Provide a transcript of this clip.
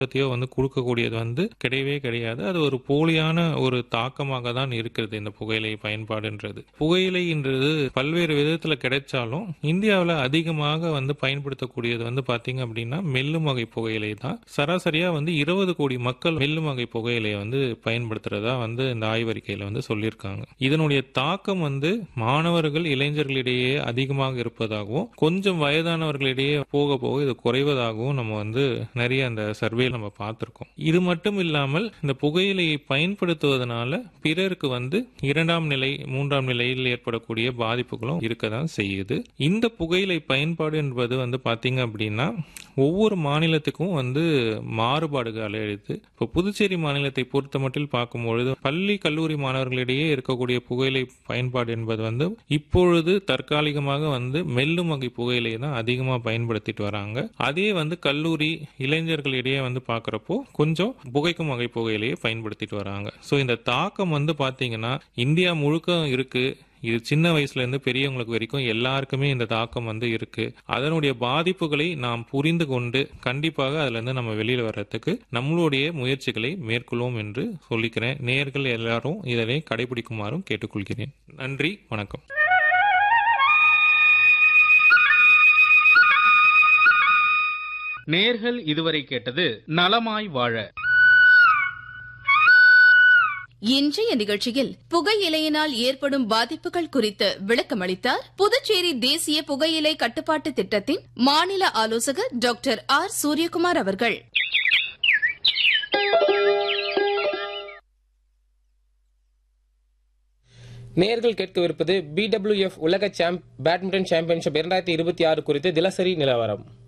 பத்தியோ வந்து கொடுக்கக்கூடியது வந்து கிடையவே கிடையாது அது ஒரு போலியான ஒரு தாக்கமாக தான் இருக்கிறது இந்த புகையிலை பயன்பாடுன்றது புகையிலைன்றது பல்வேறு விதத்துல கிடைச்சாலும் இந்தியாவில் அதிகமாக வந்து பயன்படுத்தக்கூடியது வந்து பாத்தீங்க அப்படின்னா மெல்லும் வகை புகையிலை தான் சராசரியா வந்து இருபது கோடி மக்கள் மெல்லும் வகை புகையிலையை வந்து பயன்படுத்துறதா வந்து இந்த ஆய்வறிக்கையில வந்து சொல்லியிருக்காங்க இதனுடைய தாக்கம் வந்து மாணவர்கள் இளைஞர்களிடையே அதிகமாக இருப்பதாகவும் கொஞ்சம் வயதானவர்களிடையே போக போக இது குறைவதாகவும் நம்ம வந்து நிறைய அந்த சர்வே நம்ம பார்த்திருக்கோம் இது மட்டும் இல்லாமல் இந்த புகையிலையை பயன்படுத்துவதனால பிறருக்கு வந்து இரண்டாம் நிலை மூன்றாம் நிலையில் ஏற்படக்கூடிய பாதிப்புகளும் இருக்கதான் செய்யுது இந்த புகையிலை பயன்பாடு என்பது வந்து பாத்தீங்க அப்படின்னா ஒவ்வொரு மாநிலத்துக்கும் வந்து மாறுபாடுகள் எழுது இப்போ புதுச்சேரி மாநிலத்தை பொறுத்த மட்டில் பார்க்கும்பொழுது பள்ளி கல்லூரி மாணவர்களிடையே இருக்கக்கூடிய புகையிலை பயன்பாடு என்பது வந்து இப்பொழுது தற்காலிகமாக வந்து மெல்லும் வகை புகையிலை தான் அதிகமாக பயன்படுத்திட்டு வராங்க அதே வந்து கல்லூரி இளைஞர்களிடையே வந்து பார்க்குறப்போ கொஞ்சம் புகைக்கும் வகை புகையிலையே பயன்படுத்திட்டு வராங்க ஸோ இந்த தாக்கம் வந்து பார்த்தீங்கன்னா இந்தியா முழுக்க இருக்கு இது சின்ன வயசுல இருந்து பெரியவங்களுக்கு வரைக்கும் எல்லாருக்குமே இந்த தாக்கம் வந்து இருக்கு அதனுடைய பாதிப்புகளை நாம் புரிந்து கொண்டு கண்டிப்பாக அதுல இருந்து நம்ம வெளியில வர்றதுக்கு நம்மளுடைய முயற்சிகளை மேற்கொள்வோம் என்று சொல்லிக்கிறேன் நேர்கள் எல்லாரும் இதனை கடைபிடிக்குமாறும் கேட்டுக்கொள்கிறேன் நன்றி வணக்கம் நேர்கள் இதுவரை கேட்டது நலமாய் வாழ இன்றைய நிகழ்ச்சியில் புகையிலையினால் ஏற்படும் பாதிப்புகள் குறித்து விளக்கமளித்தார் புதுச்சேரி தேசிய புகையிலை கட்டுப்பாட்டு திட்டத்தின் மாநில ஆலோசகர் டாக்டர் ஆர் சூரியகுமார் அவர்கள் நேர்கள் கேட்கவிருப்பது பிடபிள்யூஎஃப் உலக சாம்ப் பேட்மிண்டன் சாம்பியன்ஷிப் இரண்டாயிரத்தி இருபத்தி ஆறு குறித்து தினசரி நிலவரம்